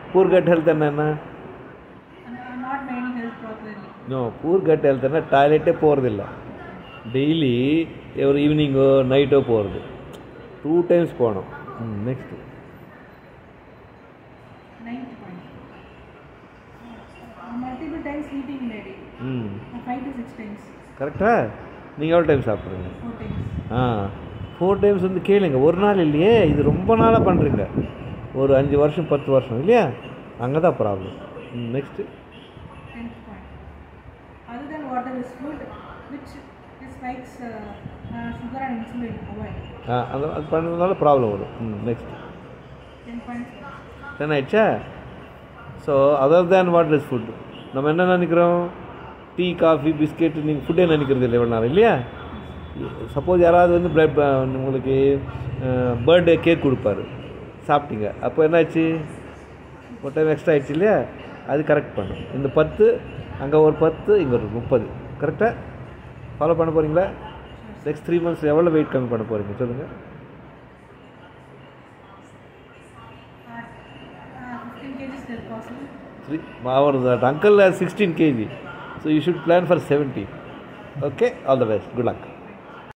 பூர் cut health என்னென்ன I'm not maintaining health properly. No poor gut ஹெல்த்னா டாய்லெட்டே போகிறதில்ல டெய்லி ஒரு ஈவினிங்கோ நைட்டோ போகிறது டூ டைம்ஸ் போகணும் ம் next Ninth point. Uh, multiple times eating in a day. ம் Uh, five to six times. கரெக்டா நீங்கள் எவ்வளோ டைம் சாப்பிட்றீங்க Four times. ஆ ஃபோர் டைம்ஸ் வந்து கேளுங்க ஒரு நாள் இல்லையே இது ரொம்ப நாளாக பண்ணுறீங்க ஒரு அஞ்சு வருஷம் பத்து வருஷம் இல்லையா அங்கே தான் ப்ராப்ளம் ம் next Tenth point. Other than water is food, which is spikes uh, uh, sugar and insulin. Avoid. ஆ அந்த அது பண்ணுறதுனால ப்ராப்ளம் வரும் ம் நெக்ஸ்ட் Ten points. டென் ஆயிடுச்சா so other than what is food நம்ம என்ன நினைக்கிறோம் டீ காஃபி பிஸ்கெட் நீங்கள் ஃபுட்டே நினைக்கிறது இல்லை இவ்வளோ நேரம் இல்லையா சப்போஸ் யாராவது வந்து பிளட் உங்களுக்கு பர்த்டே கேக் கொடுப்பாரு சாப்பிட்டீங்க அப்போ என்னாச்சு ஒரு டைம் எக்ஸ்ட்ரா ஆயிடுச்சு இல்லையா அது கரெக்ட் பண்ணும் இந்த பத்து அங்கே ஒரு பத்து இங்கே ஒரு முப்பது கரெக்டாக ஃபாலோ பண்ண போகிறீங்களா நெக்ஸ்ட் த்ரீ மந்த்ஸ் எவ்வளோ வெயிட் கம்மி பண்ண போகிறீங்க சொல்லுங்கள் Uh, uh, 15 kgs is possible. Three, our that uncle has 16 kg. So you should plan for 70. Okay, all the best. Good luck.